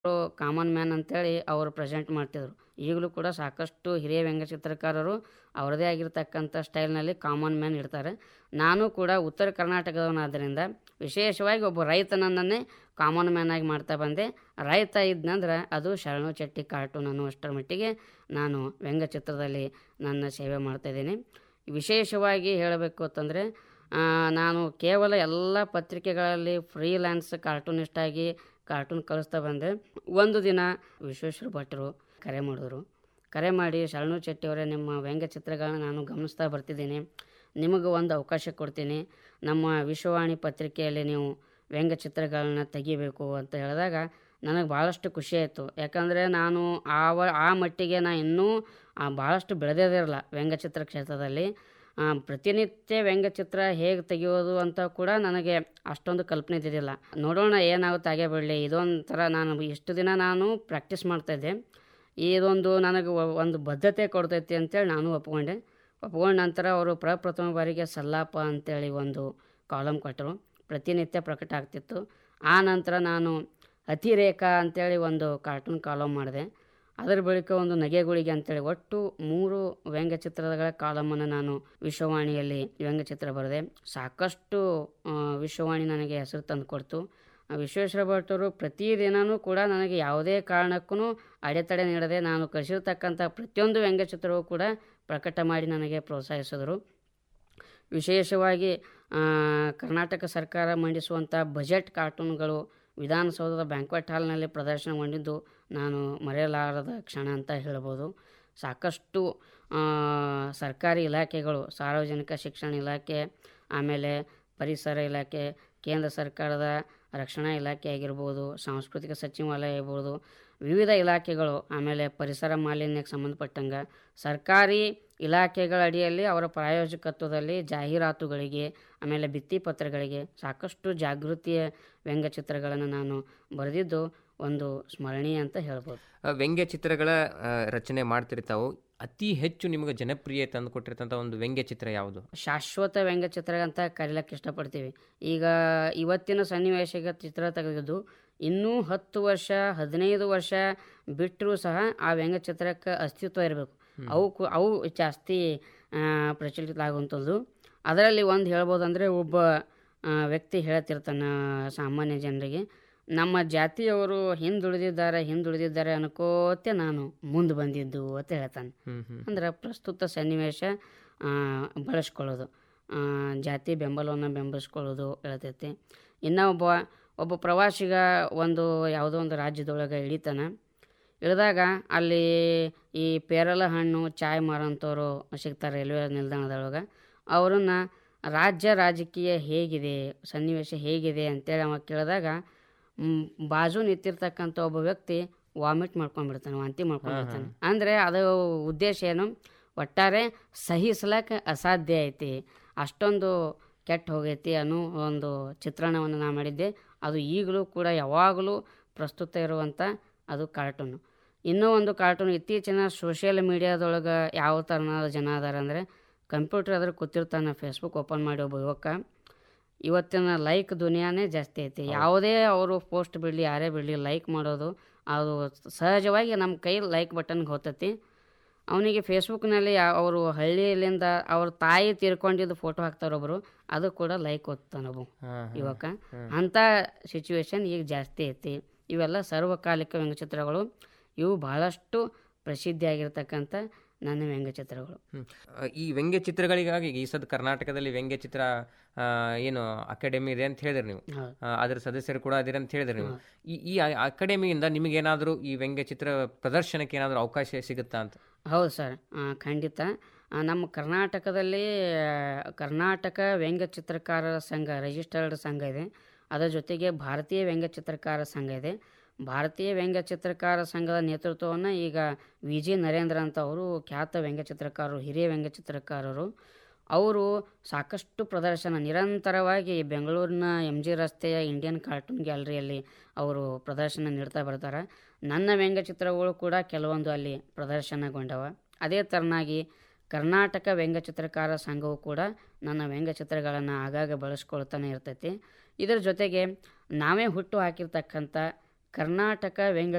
Common man ಅಂತೇಳಿ ಅವರು present ಮಾಡ್ತಿದ್ರು ಈಗಲೂ ಕೂಡ ಸಾಕಷ್ಟು ಹಿರಿಯ ವ್ಯಂಗ್ಯಚಿತ್ರಕಾರರು ಅವರದೇ ಆಗಿರ್ತಕ್ಕಂಥ ಸ್ಟೈಲ್ನಲ್ಲಿ ಕಾಮನ್ ಮ್ಯಾನ್ ಇಡ್ತಾರೆ ನಾನು ಕೂಡ ಉತ್ತರ ಕರ್ನಾಟಕದವನಾದ್ದರಿಂದ ವಿಶೇಷವಾಗಿ ಒಬ್ಬ ರೈತನನ್ನೇ ಕಾಮನ್ ಮ್ಯಾನ್ ಆಗಿ ಮಾಡ್ತಾ ಬಂದೆ ರೈತ ಇದ್ನಂದ್ರೆ ಅದು ಶರಣು ಚೆಟ್ಟಿ ಕಾರ್ಟೂನ್ ಅನ್ನುವಷ್ಟರ ಮಟ್ಟಿಗೆ ನಾನು ವ್ಯಂಗ್ಯಚಿತ್ರದಲ್ಲಿ ನನ್ನ ಸೇವೆ ಮಾಡ್ತಾಯಿದ್ದೀನಿ ವಿಶೇಷವಾಗಿ ಹೇಳಬೇಕು ಅಂತಂದರೆ ನಾನು ಕೇವಲ ಎಲ್ಲ ಪತ್ರಿಕೆಗಳಲ್ಲಿ ಫ್ರೀಲ್ಯಾನ್ಸ್ ಕಾರ್ಟೂನಿಸ್ಟ್ ಆಗಿ ಕಾರ್ಟೂನ್ ಕಳಿಸ್ತಾ ಬಂದೆ ಒಂದು ದಿನ ವಿಶ್ವೇಶ್ವರ ಭಟ್ರು ಕರೆ ಮಾಡಿದ್ರು ಕರೆ ಮಾಡಿ ಶರಣು ಚೆಟ್ಟಿಯವರೇ ನಿಮ್ಮ ವ್ಯಂಗ್ಯಚಿತ್ರಗಳನ್ನ ನಾನು ಗಮನಿಸ್ತಾ ಬರ್ತಿದ್ದೀನಿ ನಿಮಗೆ ಒಂದು ಅವಕಾಶ ಕೊಡ್ತೀನಿ ನಮ್ಮ ವಿಶ್ವವಾಣಿ ಪತ್ರಿಕೆಯಲ್ಲಿ ನೀವು ವ್ಯಂಗ್ಯಚಿತ್ರಗಳನ್ನ ತೆಗಿಬೇಕು ಅಂತ ಹೇಳಿದಾಗ ನನಗೆ ಭಾಳಷ್ಟು ಖುಷಿ ಆಯಿತು ಯಾಕಂದರೆ ನಾನು ಆವ ಆ ಮಟ್ಟಿಗೆ ನಾ ಇನ್ನೂ ಆ, ಭಾಳಷ್ಟು ಬೆಳೆದಿರಲ್ಲ ವ್ಯಂಗ್ಯಚಿತ್ರ ಕ್ಷೇತ್ರದಲ್ಲಿ ಆ, ಪ್ರತಿನಿತ್ಯ ವ್ಯಂಗ್ಯಚಿತ್ರ ಹೇಗೆ ತೆಗೆಯೋದು ಅಂತ ಕೂಡ ನನಗೆ ಅಷ್ಟೊಂದು ಕಲ್ಪನೆ ಇದ್ದಿದ್ದಿಲ್ಲ ನೋಡೋಣ ಏನಾಗುತ್ತೆ ಹಾಗೆ ಬಿಡಲಿ ಇದೊಂಥರ ನಾನು ಇಷ್ಟು ದಿನ ನಾನು ಪ್ರಾಕ್ಟೀಸ್ ಮಾಡ್ತಾಯಿದ್ದೆ ಇದೊಂದು ನನಗೆ ಒ- ಒಂದು ಬದ್ಧತೆ ಕೊಡ್ತೈತಿ ಅಂತೇಳಿ ನಾನು ಒಪ್ಕೊಂಡೆ ಒಪ್ಕೊಂಡ ನಂತರ ಅವರು ಪ್ರಪ್ರಥಮ ಬಾರಿಗೆ ಸಲ್ಲಾಪ ಅಂತೇಳಿ ಒಂದು ಕಾಲಮ್ ಕೊಟ್ಟರು ಪ್ರತಿನಿತ್ಯ ಪ್ರಕಟ ಆಗ್ತಿತ್ತು ಆ ನಂತರ ನಾನು ಅತಿರೇಖ ಅಂತೇಳಿ ಒಂದು ಕಾರ್ಟೂನ್ ಕಾಲಮ್ ಮಾಡಿದೆ ಅದರ ಬಳಿಕ ಒಂದು ನಗೆಗುಳಿಗೆ ಅಂತೇಳಿ ಒಟ್ಟು ಮೂರು ವ್ಯಂಗ್ಯಚಿತ್ರಗಳ ಕಾಲಮನ್ನು ನಾನು ವಿಶ್ವವಾಣಿಯಲ್ಲಿ ವ್ಯಂಗ್ಯಚಿತ್ರ ಬರೆದೆ ಸಾಕಷ್ಟು ಆ, ವಿಶ್ವವಾಣಿ ನನಗೆ ಹೆಸರು ತಂದು ಕೊಡ್ತು ಆ, ವಿಶ್ವೇಶ್ವರ ಭಟ್ಟರು ಪ್ರತಿದಿನವೂ ಕೂಡ ನನಗೆ ಯಾವುದೇ ಕಾರಣಕ್ಕೂ ಅಡೆತಡೆ ನೀಡದೆ ನಾನು ಕಳಿಸಿರ್ತಕ್ಕಂಥ ಪ್ರತಿಯೊಂದು ವ್ಯಂಗ್ಯಚಿತ್ರವೂ ಕೂಡ ಪ್ರಕಟ ಮಾಡಿ ನನಗೆ ಪ್ರೋತ್ಸಾಹಿಸಿದರು ವಿಶೇಷವಾಗಿ ಆ, ಕರ್ನಾಟಕ ಸರ್ಕಾರ ಮಂಡಿಸುವಂಥ ಬಜೆಟ್ ಕಾರ್ಟೂನ್ಗಳು ವಿಧಾನಸೌಧದ ಬ್ಯಾಂಕ್ವೆಟ್ ಹಾಲ್ನಲ್ಲಿ ಪ್ರದರ್ಶನಗೊಂಡಿದ್ದು ನಾನು ಮರೆಯಲಾರದ ಕ್ಷಣ ಅಂತ ಹೇಳ್ಬೋದು ಸಾಕಷ್ಟು ಆ, ಸರ್ಕಾರಿ ಇಲಾಖೆಗಳು ಸಾರ್ವಜನಿಕ ಶಿಕ್ಷಣ ಇಲಾಖೆ ಆಮೇಲೆ ಪರಿಸರ ಇಲಾಖೆ ಕೇಂದ್ರ ಸರ್ಕಾರದ ರಕ್ಷಣಾ ಇಲಾಖೆ ಆಗಿರ್ಬೋದು ಸಾಂಸ್ಕೃತಿಕ ಸಚಿವಾಲಯ ಇರ್ಬೋದು ವಿವಿಧ ಇಲಾಖೆಗಳು ಆಮೇಲೆ ಪರಿಸರ ಮಾಲಿನ್ಯಕ್ಕೆ ಸಂಬಂಧಪಟ್ಟಂಗೆ ಸರ್ಕಾರಿ ಇಲಾಖೆಗಳ ಅಡಿಯಲ್ಲಿ ಅವರ ಪ್ರಾಯೋಜಕತ್ವದಲ್ಲಿ ಜಾಹೀರಾತುಗಳಿಗೆ ಆಮೇಲೆ ಭಿತ್ತಿಪತ್ರಗಳಿಗೆ ಸಾಕಷ್ಟು ಜಾಗೃತಿಯ ವ್ಯಂಗ್ಯಚಿತ್ರಗಳನ್ನು ನಾನು ಬರೆದಿದ್ದು ಒಂದು ಸ್ಮರಣೀಯ ಅಂತ ಹೇಳ್ಬೋದು ಆ, ವ್ಯಂಗ್ಯ ಚಿತ್ರಗಳ ಆ, ರಚನೆ ಮಾಡ್ತಿರ್ತಾವು ಅತಿ ಹೆಚ್ಚು ನಿಮಗೆ ಜನಪ್ರಿಯ ತಂದು ಕೊಟ್ಟಿರ್ತಂಥ ಒಂದು ವ್ಯಂಗ್ಯ ಚಿತ್ರ ಯಾವುದು ಶಾಶ್ವತ ವ್ಯಂಗ್ಯಚಿತ್ರ ಅಂತ ಕರೀಲಕ್ಕೆ ಇಷ್ಟಪಡ್ತೀವಿ ಈಗ ಇವತ್ತಿನ ಸನ್ನಿವೇಶಕ್ಕೆ ಚಿತ್ರ ತೆಗೆದಿದ್ದು ಇನ್ನೂ ಹತ್ತು ವರ್ಷ ಹದಿನೈದು ವರ್ಷ ಬಿಟ್ಟರೂ ಸಹ ಆ ವ್ಯಂಗ್ಯಚಿತ್ರಕ್ಕೆ ಅಸ್ತಿತ್ವ ಇರಬೇಕು ಅವು ಕು ಅವು ಜಾಸ್ತಿ ಆ, ಪ್ರಚಲಿತ ಆಗುವಂಥದ್ದು ಅದರಲ್ಲಿ ಒಂದು ಹೇಳ್ಬೋದು ಅಂದರೆ ಒಬ್ಬ ಆ, ವ್ಯಕ್ತಿ ಹೇಳ್ತಿರ್ತಾನೆ ಸಾಮಾನ್ಯ ಜನರಿಗೆ ನಮ್ಮ ಜಾತಿಯವರು ಹಿಂದುಳಿದಿದ್ದಾರೆ ಹಿಂದುಳಿದಿದ್ದಾರೆ ಅನ್ಕೋತೆ ನಾನು ಮುಂದೆ ಬಂದಿದ್ದು ಅಂತ ಹೇಳ್ತಾನೆ ಹ್ಮ್ ಹ್ಮ್ ಅಂದ್ರೆ ಪ್ರಸ್ತುತ ಸನ್ನಿವೇಶ ಆ, ಬಳಸ್ಕೊಳ್ಳೋದು ಆ, ಜಾತಿ ಬೆಂಬಲವನ್ನು ಬೆಂಬಲಿಸ್ಕೊಳ್ಳೋದು ಹೇಳ್ತೈತಿ ಇನ್ನು ಒಬ್ಬ ಒಬ್ಬ ಪ್ರವಾಸಿಗ ಒಂದು ಯಾವುದೋ ಒಂದು ರಾಜ್ಯದೊಳಗೆ ಇಳಿತಾನೆ ಇಳಿದಾಗ ಅಲ್ಲಿ ಈ ಪೇರಲ ಹಣ್ಣು ಚಾಯ್ ಮಾರೋಂಥವ್ರು ಸಿಗ್ತಾರೆ ರೈಲ್ವೆ ನಿಲ್ದಾಣದೊಳಗೆ ಅವರನ್ನು ರಾಜ್ಯ ರಾಜಕೀಯ ಹೇಗಿದೆ ಸನ್ನಿವೇಶ ಹೇಗಿದೆ ಅಂತೇಳಿ ಅವ ಕೇಳಿದಾಗ ಮ್, ಬಾಜು ನಿಂತಿರ್ತಕ್ಕಂಥ ಒಬ್ಬ ವ್ಯಕ್ತಿ ವಾಮಿಟ್ ಮಾಡ್ಕೊಂಡ್ಬಿಡ್ತಾನೆ ವಾಂತಿ ಮಾಡ್ಕೊಂಡ್ಬಿಡ್ತಾನೆ ಅಂದರೆ ಅದು ಉದ್ದೇಶ ಏನು ಒಟ್ಟಾರೆ ಸಹಿಸ್ಲಕ್ಕೆ ಅಸಾಧ್ಯ ಐತಿ ಅಷ್ಟೊಂದು ಕೆಟ್ಟ ಹೋಗೈತಿ ಅನ್ನೋ ಒಂದು ಚಿತ್ರಣವನ್ನು ನಾನು ಮಾಡಿದ್ದೆ ಅದು ಈಗಲೂ ಕೂಡ ಯಾವಾಗಲೂ ಪ್ರಸ್ತುತ ಇರುವಂಥ ಅದು ಕಾರ್ಟೂನು ಇನ್ನೂ ಒಂದು ಕಾರ್ಟೂನ್ ಇತ್ತೀಚಿನ ಸೋಷಿಯಲ್ ಮೀಡಿಯಾದೊಳಗೆ ಯಾವ ಥರನಾದ ಜನ ಅದಾರ ಅಂದರೆ ಕಂಪ್ಯೂಟರ್ ಅದ್ರ ಕೂತಿರ್ತಾನೆ ಫೇಸ್ಬುಕ್ ಓಪನ್ ಮಾಡಿ ಒಬ್ಬ ಯುವಕ ಇವತ್ತಿನ ಲೈಕ್ ದುನಿಯಾನೇ ಜಾಸ್ತಿ ಐತಿ ಯಾವುದೇ ಅವರು ಪೋಸ್ಟ್ ಬಿಡಲಿ ಯಾರೇ ಬಿಡಲಿ ಲೈಕ್ ಮಾಡೋದು ಅದು ಸಹಜವಾಗಿ ನಮ್ಮ ಕೈ ಲೈಕ್ ಬಟನ್ಗೆ ಹೋಗ್ತೈತಿ ಅವನಿಗೆ ಫೇಸ್ಬುಕ್ನಲ್ಲಿ ಅವರು ಹಳ್ಳಿಯಲ್ಲಿಂದ ಅವ್ರ ತಾಯಿ ತೀರ್ಕೊಂಡಿದ್ದು ಫೋಟೋ ಹಾಕ್ತಾರೊಬ್ರು ಅದು ಕೂಡ ಲೈಕ್ ಓದ್ತಾನೊಬ್ಬ ಹಾಂ ಯುವಕ ಅಂಥ ಸಿಚುವೇಶನ್ ಈಗ ಜಾಸ್ತಿ ಐತಿ ಇವೆಲ್ಲ ಸರ್ವಕಾಲಿಕ ವ್ಯಂಗ್ಯಚಿತ್ರಗಳು ಇವು ಬಹಳಷ್ಟು ಪ್ರಸಿದ್ಧಿಯಾಗಿರ್ತಕ್ಕಂಥ ನನ್ನ ವ್ಯಂಗ್ಯಚಿತ್ರಗಳು ಹ್ಮ್. ಆ, ಈ ವ್ಯಂಗ್ಯ ಚಿತ್ರಗಳಿಗಾಗಿ ಈ ಸದ್ ಕರ್ನಾಟಕದಲ್ಲಿ ವ್ಯಂಗ್ಯ ಚಿತ್ರ ಆ, ಏನು ಅಕಾಡೆಮಿ ಇದೆ ಅಂತ ಹೇಳಿದ್ರಿ ನೀವು ಹೌದು. ಆ, ಅದರ ಸದಸ್ಯರು ಕೂಡ ಅದಿರ ಅಂತ ಹೇಳಿದ್ರಿ ನೀವು ಈ ಈ ಆ- ಅಕಾಡೆಮಿಯಿಂದ ನಿಮಗೇನಾದರೂ ಈ ವ್ಯಂಗ್ಯ ಚಿತ್ರ ಪ್ರದರ್ಶನಕ್ಕೆ ಏನಾದರೂ ಅವಕಾಶ ಸಿಗುತ್ತಾ ಅಂತ ಹೌದು ಸರ್ ಆ, ಖಂಡಿತ ಆ, ನಮ್ಮ ಕರ್ನಾಟಕದಲ್ಲಿ ಆ, ಕರ್ನಾಟಕ ವ್ಯಂಗ್ಯ ಚಿತ್ರಕಾರರ ಸಂಘ ರಿಜಿಸ್ಟರ್ಡ್ ಸಂಘ ಇದೆ ಅದರ ಜೊತೆಗೆ ಭಾರತೀಯ ವ್ಯಂಗ್ಯ ಚಿತ್ರಕಾರ ಸಂಘ ಇದೆ ಭಾರತೀಯ ವ್ಯಂಗ್ಯ ಚಿತ್ರಕಾರ ಸಂಘದ ನೇತೃತ್ವವನ್ನು ಈಗ ವಿ ಜಿ ನರೇಂದ್ರ ಅಂತ ಅವರು ಖ್ಯಾತ ವ್ಯಂಗ್ಯ ಚಿತ್ರಕಾರರು ಹಿರಿಯ ವ್ಯಂಗ್ಯ ಚಿತ್ರಕಾರರು ಅವರು ಸಾಕಷ್ಟು ಪ್ರದರ್ಶನ ನಿರಂತರವಾಗಿ ಬೆಂಗಳೂರಿನ ಎಮ್ ಜಿ ರಸ್ತೆಯ ಇಂಡಿಯನ್ ಕಾರ್ಟೂನ್ ಗ್ಯಾಲರಿಯಲ್ಲಿ ಅವರು ಪ್ರದರ್ಶನ ನೀಡ್ತಾ ಬರ್ತಾರೆ ನನ್ನ ವ್ಯಂಗ್ಯಚಿತ್ರಗಳು ಕೂಡ ಕೆಲವೊಂದು ಅಲ್ಲಿ ಪ್ರದರ್ಶನಗೊಂಡವ ಅದೇ ಥರನಾಗಿ ಕರ್ನಾಟಕ ವ್ಯಂಗ್ಯಚಿತ್ರಕಾರ ಸಂಘವು ಕೂಡ ನನ್ನ ವ್ಯಂಗ್ಯಚಿತ್ರಗಳನ್ನು ಆಗಾಗ ಬಳಸ್ಕೊಳ್ತಾನೆ ಇರ್ತೈತಿ ಇದರ ಜೊತೆಗೆ ನಾವೇ ಹುಟ್ಟು ಹಾಕಿರ್ತಕ್ಕಂಥ ಕರ್ನಾಟಕ ವ್ಯಂಗ್ಯ